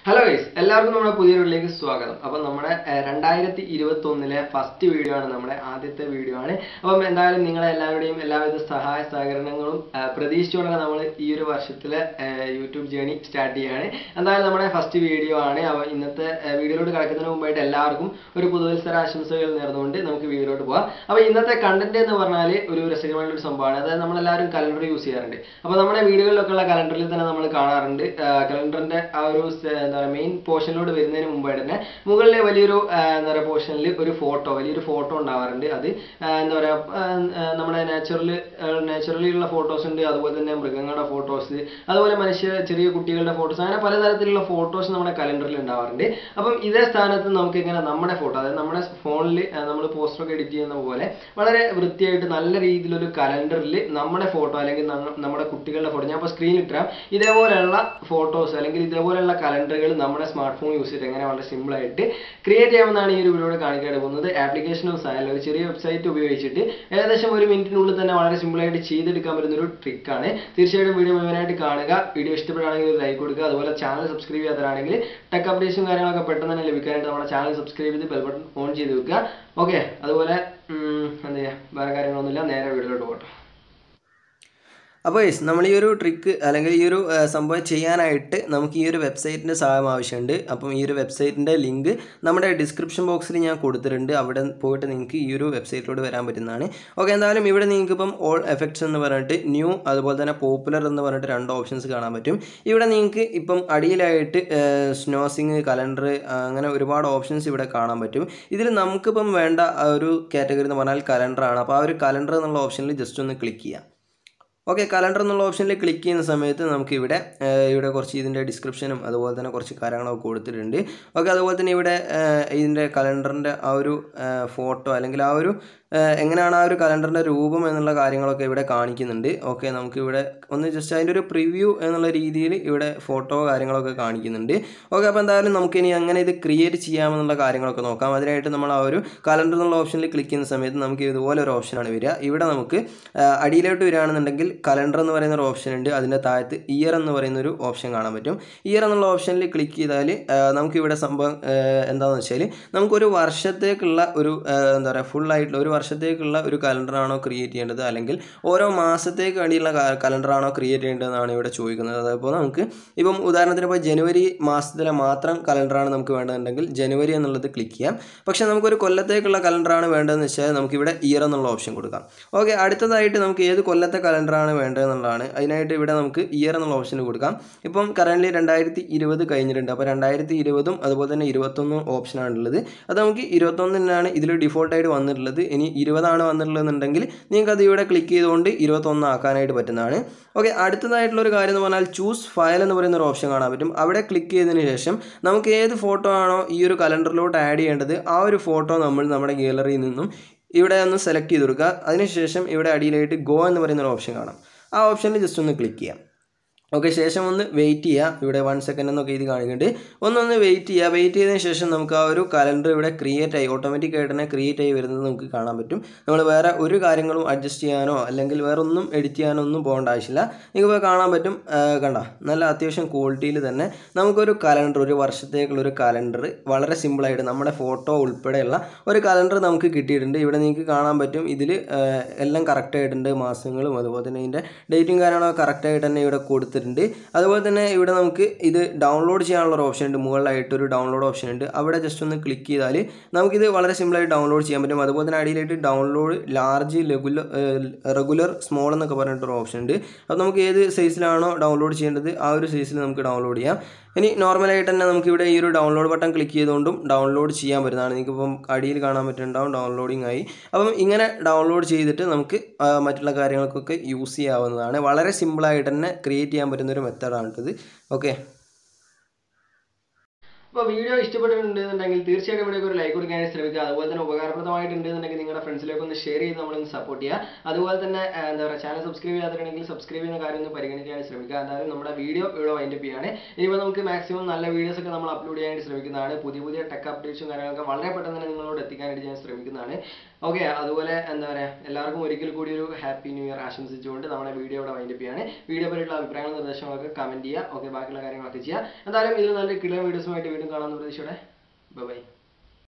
hello guys എല്ലാവർക്കും നമ്മുടെ പുതിയ വീഡിയോയിലേക്ക് സ്വാഗതം അപ്പം നമ്മുടെ രണ്ടായിരത്തി ഇരുപത്തി ഒന്നിലെ ഫസ്റ്റ് വീഡിയോ ആണ് നമ്മുടെ ആദ്യത്തെ വീഡിയോ ആണ് അപ്പം എന്തായാലും നിങ്ങളെ എല്ലാവരുടെയും എല്ലാവിധ സഹായ സഹകരണങ്ങളും ആ, പ്രതീക്ഷിച്ചുകൊണ്ടാണ് നമ്മൾ ഈ ഒരു വർഷത്തിലെ ആ, യൂട്യൂബ് ജേണി സ്റ്റാർട്ട് ചെയ്യാണ് എന്തായാലും നമ്മുടെ ഫസ്റ്റ് വീഡിയോ ആണ് അപ്പോൾ ഇന്നത്തെ ആ, വീഡിയോയിലോട്ട് കിടക്കുന്നതിന് മുമ്പായിട്ട് എല്ലാവർക്കും ഒരു പുതുവത്സര ആശംസകൾ നേർന്നുകൊണ്ട് നമുക്ക് വീഡിയോയിലോട്ട് പോകാം അപ്പോൾ ഇന്നത്തെ കണ്ടന്റ് എന്ന് പറഞ്ഞാൽ ഒരു രസകരമായിട്ടുള്ള ഒരു സംഭവമാണ് അതായത് നമ്മളെല്ലാവരും കലണ്ടർ യൂസ് ചെയ്യാറുണ്ട് അപ്പോൾ നമ്മുടെ വീടുകളിലൊക്കെ ഉള്ള കലണ്ടറിൽ തന്നെ നമ്മൾ കാണാറുണ്ട് കലണ്ടറിന്റെ ആ ഒരു സ- എന്താ പറയുക മെയിൻ പോർഷനിലോട്ട് വരുന്നതിന് മുമ്പായിട്ട് തന്നെ മുകളിലെ വലിയൊരു ആ, എന്താ പറയുക പോർഷനിൽ ഒരു ഫോട്ടോ വലിയൊരു ഫോട്ടോ ഉണ്ടാവാറുണ്ട് അത് ആ, എന്താ പറയുക നമ്മുടെ നാച്ചുറൽ നാച്ചുറലി ഉള്ള ഫോട്ടോസ് ഉണ്ട് അതുപോലെ തന്നെ മൃഗങ്ങളുടെ ഫോട്ടോസ് അതുപോലെ മനുഷ്യ ചെറിയ കുട്ടികളുടെ ഫോട്ടോസ് അങ്ങനെ പലതരത്തിലുള്ള ഫോട്ടോസ് നമ്മുടെ കലണ്ടറിൽ ഉണ്ടാവാറുണ്ട് അപ്പം ഇതേ സ്ഥാനത്ത് നമുക്ക് ഇങ്ങനെ നമ്മുടെ ഫോട്ടോ അതായത് നമ്മുടെ ഫോണിൽ നമ്മൾ പോസ്റ്ററൊക്കെ എഡിറ്റ് ചെയ്യുന്ന പോലെ വളരെ വൃത്തിയായിട്ട് നല്ല രീതിയിലൊരു കലണ്ടറിൽ നമ്മുടെ ഫോട്ടോ അല്ലെങ്കിൽ നമ്മ- നമ്മുടെ കുട്ടികളുടെ ഫോട്ടോ ഞാൻ ഇപ്പോൾ സ്ക്രീനിൽ ഇട്ടാം ഇതേപോലെയുള്ള ഫോട്ടോസ് അല്ലെങ്കിൽ ഇതേപോലെയുള്ള കലണ്ടറുകൾ നമ്മുടെ സ്മാർട്ട് ഫോൺ യൂസ് ചെയ്തിട്ട് എങ്ങനെ വളരെ സിമ്പിൾ ആയിട്ട് ക്രിയേറ്റ് ചെയ്യാമെന്നാണ് ഈ ഒരു വീഡിയോയിൽ കാണിക്കാൻ പോകുന്നത് ആപ്ലിക്കേഷനും സഹായം ഒരു ചെറിയ വെബ്സൈറ്റ് ഉപയോഗിച്ചിട്ട് ഏകദേശം ഒരു മിനിറ്റിനുള്ളിൽ തന്നെ വളരെ സിമ്പിൾ ആയിട്ട് ചെയ്തെടുക്കാൻ പറ്റുന്ന ഒരു ട്രിക്കാണ് തീർച്ചയായിട്ടും വീഡിയോ മുഴുവനായിട്ട് കാണുക വീഡിയോ ഇഷ്ടപ്പെടുകയാണെങ്കിൽ ഒരു ലൈക്ക് കൊടുക്കുക അതുപോലെ ചാനൽ സബ്സ്ക്രൈബ് ചെയ്യാത്തവരാണെങ്കിൽ ടെക് അപ്ഡേറ്റ്സും കാര്യങ്ങളൊക്കെ പെട്ടെന്ന് തന്നെ ലഭിക്കാനായിട്ട് നമ്മുടെ ചാനൽ സബ്സ്ക്രൈബ് ചെയ്ത് ബെൽ ബട്ടൺ ഓൺ ചെയ്ത് വെക്കുക ഓക്കെ അതുപോലെ ഉം, എന്താ ചെയ്യുക വേറെ കാര്യങ്ങളൊന്നുമില്ല നേരെ വീഡിയോയിലോട്ട് പോകട്ടെ അപ്പോൾ യെസ് നമ്മൾ ഈ ഒരു ട്രിക്ക് അല്ലെങ്കിൽ ഈ ഒരു ആ, സംഭവം ചെയ്യാനായിട്ട് നമുക്ക് ഈ ഒരു വെബ്സൈറ്റിൻ്റെ സഹായം ആവശ്യമുണ്ട് അപ്പം ഈ ഒരു വെബ്സൈറ്റിൻ്റെ ലിങ്ക് നമ്മുടെ ഡിസ്ക്രിപ്ഷൻ ബോക്സിൽ ഞാൻ കൊടുത്തിട്ടുണ്ട് അവിടെ പോയിട്ട് നിങ്ങൾക്ക് ഈ ഒരു വെബ്സൈറ്റിലോട്ട് വരാൻ പറ്റുന്നതാണ് ഓക്കെ എന്തായാലും ഇവിടെ നിങ്ങൾക്ക് ഇപ്പം ഓൾ എഫക്ട്സ് എന്ന് പറഞ്ഞിട്ട് ന്യൂ അതുപോലെ തന്നെ പോപ്പുലർ എന്ന് പറഞ്ഞിട്ട് രണ്ട് ഓപ്ഷൻസ് കാണാൻ പറ്റും ഇവിടെ നിങ്ങൾക്ക് ഇപ്പം അടിയിലായിട്ട് സ്നോസിങ് കലണ്ടർ അങ്ങനെ ഒരുപാട് ഓപ്ഷൻസ് ഇവിടെ കാണാൻ പറ്റും ഇതിൽ നമുക്കിപ്പം വേണ്ട ആ ഒരു കാറ്റഗറി എന്ന് പറഞ്ഞാൽ കലണ്ടറാണ് അപ്പോൾ ആ ഒരു കലണ്ടർ എന്നുള്ള ഓപ്ഷനിൽ ജസ്റ്റ് ഒന്ന് ക്ലിക്ക് ചെയ്യാം ഓക്കെ കലണ്ടർ എന്നുള്ള ഓപ്ഷനിൽ ക്ലിക്ക് ചെയ്യുന്ന സമയത്ത് നമുക്ക് ഇവിടെ ഏഹ്, ഇവിടെ കുറച്ച് ഇതിൻ്റെ ഡിസ്ക്രിപ്ഷനും അതുപോലെ തന്നെ കുറച്ച് കാര്യങ്ങളൊക്കെ കൊടുത്തിട്ടുണ്ട് ഓക്കെ അതുപോലെ തന്നെ ഇവിടെ ഏഹ്, ഇതിൻ്റെ കലണ്ടറിൻ്റെ ആ ഒരു ഫോട്ടോ അല്ലെങ്കിൽ ആ ഒരു ഏഹ്, എങ്ങനെയാണ് ആ ഒരു കലണ്ടറിൻ്റെ രൂപം എന്നുള്ള കാര്യങ്ങളൊക്കെ ഇവിടെ കാണിക്കുന്നുണ്ട് ഓക്കെ നമുക്ക് ഇവിടെ ഒന്ന് ജസ്റ്റ് അതിൻ്റെ ഒരു പ്രിവ്യൂ എന്നുള്ള രീതിയിൽ ഇവിടെ ഫോട്ടോ കാര്യങ്ങളൊക്കെ കാണിക്കുന്നുണ്ട് ഓക്കെ അപ്പോൾ എന്തായാലും നമുക്ക് ഇനി എങ്ങനെ ഇത് ക്രിയേറ്റ് ചെയ്യാമെന്നുള്ള കാര്യങ്ങളൊക്കെ നോക്കാം അതിനായിട്ട് നമ്മൾ ആ ഒരു കലണ്ടർ എന്നുള്ള ഓപ്ഷനിൽ ക്ലിക്ക് ചെയ്യുന്ന സമയത്ത് നമുക്ക് ഇതുപോലെ ഒരു ഓപ്ഷനാണ് വരിക ഇവിടെ നമുക്ക് ആ, അടിയിലോട്ട് വരികയാണെന്നുണ്ടെങ്കിൽ കലണ്ടർ എന്ന് പറയുന്ന ഒരു ഓപ്ഷൻ ഉണ്ട് അതിൻ്റെ താഴത്ത് ഇയർ എന്ന് പറയുന്ന ഒരു ഓപ്ഷൻ കാണാൻ പറ്റും ഇയർ എന്നുള്ള ഓപ്ഷനിൽ ക്ലിക്ക് ചെയ്താൽ നമുക്ക് ഇവിടെ സംഭവം ആ, എന്താണെന്ന് വെച്ചാൽ നമുക്കൊരു വർഷത്തേക്കുള്ള ഒരു ആ, എന്താ പറയുക ഫുൾ ആയിട്ടുള്ള ഒരു വർഷത്തേക്കുള്ള ഒരു കലണ്ടറാണോ ക്രിയേറ്റ് ചെയ്യേണ്ടത് അല്ലെങ്കിൽ ഓരോ മാസത്തേക്ക് വേണ്ടിയുള്ള കലണ്ടറാണോ ക്രിയേറ്റ് ചെയ്യേണ്ടതെന്നാണ് ഇവിടെ ചോദിക്കുന്നത് അതേപോലെ നമുക്ക് ഇപ്പം ഉദാഹരണത്തിന് ഇപ്പോൾ ജനുവരി മാസത്തിലെ മാത്രം കലണ്ടറാണ് നമുക്ക് വേണ്ടതുണ്ടെങ്കിൽ ജനുവരി എന്നുള്ളത് ക്ലിക്ക് ചെയ്യാം പക്ഷേ നമുക്കൊരു കൊല്ലത്തേക്കുള്ള കലണ്ടറാണ് വേണ്ടതെന്ന് വെച്ചാൽ നമുക്കിവിടെ ഇയർ എന്നുള്ള ഓപ്ഷൻ കൊടുക്കാം ഓക്കെ അടുത്തതായിട്ട് നമുക്ക് ഏത് കൊല്ലത്തെ കലണ്ടറാണ് വേണ്ടതെന്നുള്ളതാണ് അതിനായിട്ട് ഇവിടെ നമുക്ക് ഇയർ എന്നുള്ള ഓപ്ഷൻ കൊടുക്കാം ഇപ്പം കറൻ്റ് രണ്ടായിരത്തി ഇരുപത് കഴിഞ്ഞിട്ടുണ്ട് അപ്പോൾ രണ്ടായിരത്തി ഇരുപതും അതുപോലെ തന്നെ ഇരുപത്തൊന്നും ഓപ്ഷനാണുള്ളത് അത് നമുക്ക് ഇരുപത്തൊന്നിനാണ് ഇതിൽ ഡിഫോൾട്ടായിട്ട് വന്നിട്ടുള്ളത് ഇനി ഇരുപതാണ് വന്നിട്ടുള്ളതെന്നുണ്ടെങ്കിൽ നിങ്ങൾക്ക് അത് ഇവിടെ ക്ലിക്ക് ചെയ്തുകൊണ്ട് ഇരുപത്തൊന്ന് ആക്കാനായിട്ട് പറ്റുന്നതാണ് ഓക്കെ അടുത്തതായിട്ടുള്ള ഒരു കാര്യം എന്ന് പറഞ്ഞാൽ ചൂസ് ഫയൽ എന്ന് പറയുന്ന ഒരു ഓപ്ഷൻ കാണാൻ പറ്റും അവിടെ ക്ലിക്ക് ചെയ്തതിന് ശേഷം നമുക്ക് ഏത് ഫോട്ടോ ആണോ ഈ ഒരു കലണ്ടറിലോട്ട് ആഡ് ചെയ്യേണ്ടത് ആ ഒരു ഫോട്ടോ നമ്മൾ നമ്മുടെ ഗാലറിയിൽ നിന്നും ഇവിടെ ഒന്ന് സെലക്ട് ചെയ്ത് കൊടുക്കുക അതിനുശേഷം ഇവിടെ അടിയിലായിട്ട് ഗോ എന്ന് പറയുന്ന ഒരു ഓപ്ഷൻ കാണാം ആ ഓപ്ഷനിൽ ജസ്റ്റ് ഒന്ന് ക്ലിക്ക് ചെയ്യാം ഓക്കെ ശേഷം ഒന്ന് വെയിറ്റ് ചെയ്യുക ഇവിടെ വൺ സെക്കൻഡ് എന്നൊക്കെ ഇത് കാണിക്കുന്നുണ്ട് ഒന്നൊന്ന് വെയിറ്റ് ചെയ്യുക വെയിറ്റ് ചെയ്തതിന് ശേഷം നമുക്ക് ആ ഒരു കലണ്ടർ ഇവിടെ ക്രിയേറ്റ് ആയി ഓട്ടോമാറ്റിക് ആയിട്ട് തന്നെ ക്രിയേറ്റ് ആയി വരുന്നത് നമുക്ക് കാണാൻ പറ്റും നമ്മൾ വേറെ ഒരു കാര്യങ്ങളും അഡ്ജസ്റ്റ് ചെയ്യാനോ അല്ലെങ്കിൽ വേറെ ഒന്നും എഡിറ്റ് ചെയ്യാനോ ഒന്നും പോകേണ്ട ആവശ്യമില്ല നിങ്ങൾക്ക് കാണാൻ പറ്റും ആ, കണ്ട നല്ല അത്യാവശ്യം ക്വാളിറ്റിയിൽ തന്നെ നമുക്കൊരു കലണ്ടർ ഒരു വർഷത്തേക്കുള്ള ഒരു കലണ്ടർ വളരെ സിമ്പിളായിട്ട് നമ്മുടെ ഫോട്ടോ ഉൾപ്പെടെയുള്ള ഒരു കലണ്ടർ നമുക്ക് കിട്ടിയിട്ടുണ്ട് ഇവിടെ നിങ്ങൾക്ക് കാണാൻ പറ്റും ഇതിൽ എല്ലാം കറക്റ്റ് ആയിട്ടുണ്ട് മാസങ്ങളും അതുപോലെ തന്നെ ഇതിൻ്റെ ഡേറ്റും കാര്യങ്ങളൊക്കെ കറക്റ്റ് ആയിട്ട് തന്നെ ഇവിടെ കൊടുത്തിട്ടുണ്ട് അതുപോലെ തന്നെ ഇവിടെ നമുക്ക് ഇത് ഡൗൺലോഡ് ചെയ്യാനുള്ള ഒരു ഓപ്ഷൻ ഉണ്ട് മുകളിലായിട്ട് ഒരു ഡൗൺലോഡ് ഓപ്ഷൻ ഉണ്ട് അവിടെ ജസ്റ്റ് ഒന്ന് ക്ലിക്ക് ചെയ്താൽ നമുക്കിത് വളരെ സിമ്പിളായിട്ട് ഡൗൺലോഡ് ചെയ്യാൻ പറ്റും അതുപോലെ തന്നെ അടിയിലായിട്ട് download large regular regular small എന്നൊക്കെ പറഞ്ഞിട്ടൊരു ഓപ്ഷൻ ഉണ്ട് അപ്പോൾ നമുക്ക് ഏത് സൈസിലാണോ ഡൗൺലോഡ് ചെയ്യേണ്ടത് ആ ഒരു സൈസിൽ നമുക്ക് ഡൗൺലോഡ് ചെയ്യാം ഇനി നോർമലായിട്ട് തന്നെ നമുക്ക് ഇവിടെ ഈ ഒരു ഡൗൺലോഡ് ബട്ടൺ ക്ലിക്ക് ചെയ്തുകൊണ്ടും ഡൗൺലോഡ് ചെയ്യാൻ പറ്റുന്നതാണ് നിങ്ങൾക്കിപ്പം അടിയിൽ കാണാൻ പറ്റുന്നുണ്ടാവും ഡൗൺലോഡിംഗ് ആയി അപ്പം ഇങ്ങനെ ഡൗൺലോഡ് ചെയ്തിട്ട് നമുക്ക് ആ, മറ്റുള്ള കാര്യങ്ങൾക്കൊക്കെ യൂസ് ചെയ്യാവുന്നതാണ് വളരെ സിമ്പിളായിട്ട് തന്നെ ക്രിയേറ്റ് ചെയ്യാൻ പറ്റുന്ന ഒരു മെത്തേഡാണിത് ഓക്കെ അപ്പോൾ വീഡിയോ ഇഷ്ടപ്പെട്ടിട്ടുണ്ടെന്നുണ്ടെങ്കിൽ തീർച്ചയായിട്ടും വീഡിയോക്ക് ഒരു ലൈക്ക് കൊടുക്കാനായി ശ്രമിക്കുക അതുപോലെ തന്നെ ഉപകാരപ്രദമായിട്ടുണ്ടെന്നുണ്ടെങ്കിൽ നിങ്ങളുടെ ഫ്രണ്ട്സിലേക്ക് ഒന്ന് ഷെയർ ചെയ്ത് നമ്മളൊന്ന് സപ്പോർട്ട് ചെയ്യുക അതുപോലെ തന്നെ ആ, എന്താ പറയുക ചാനൽ സബ്സ്ക്രൈബ് ചെയ്യാത്തിട്ടുണ്ടെങ്കിൽ സബ്സ്ക്രൈബ് ചെയ്യുന്ന കാര്യം ഒന്ന് പരിഗണിക്കാനായി ശ്രമിക്കുക എന്തായാലും നമ്മുടെ വീഡിയോ ഇവിടെ വൈൻഡപ്പ് ചെയ്യാണ് ഇനിയിപ്പോൾ നമുക്ക് മാക്സിമം നല്ല വീഡിയോസ് ഒക്കെ നമ്മൾ അപ്ലോഡ് ചെയ്യാനായിട്ട് ശ്രമിക്കുന്നതാണ് പുതിയ പുതിയ ടെക് അപ്ഡേറ്റ്സും കാര്യങ്ങളൊക്കെ വളരെ പെട്ടെന്ന് തന്നെ നിങ്ങളോട് എത്തിക്കാനായിട്ട് ഞാൻ ശ്രമിക്കുന്നതാണ് ഓക്കെ അതുപോലെ എന്താ പറയുക എല്ലാവർക്കും ഒരിക്കൽ കൂടി ഒരു ഹാപ്പി ന്യൂ ഇയർ ആശംസിച്ചുകൊണ്ട് നമ്മുടെ വീഡിയോ ഇവിടെ വൈൻഡപ്പ് ചെയ്യാണ് വീഡിയോ പറ്റിയുള്ള അഭിപ്രായങ്ങളും നിർദ്ദേശങ്ങളൊക്കെ കമന്റ് ചെയ്യുക ഓക്കെ ബാക്കിയുള്ള കാര്യങ്ങളൊക്കെ ചെയ്യുക എന്തായാലും ഇതിൽ നല്ല കിളിയ വീഡിയോസുമായിട്ട് വീണ്ടും കാണാമെന്ന് പ്രതീക്ഷയോടെ ബൈ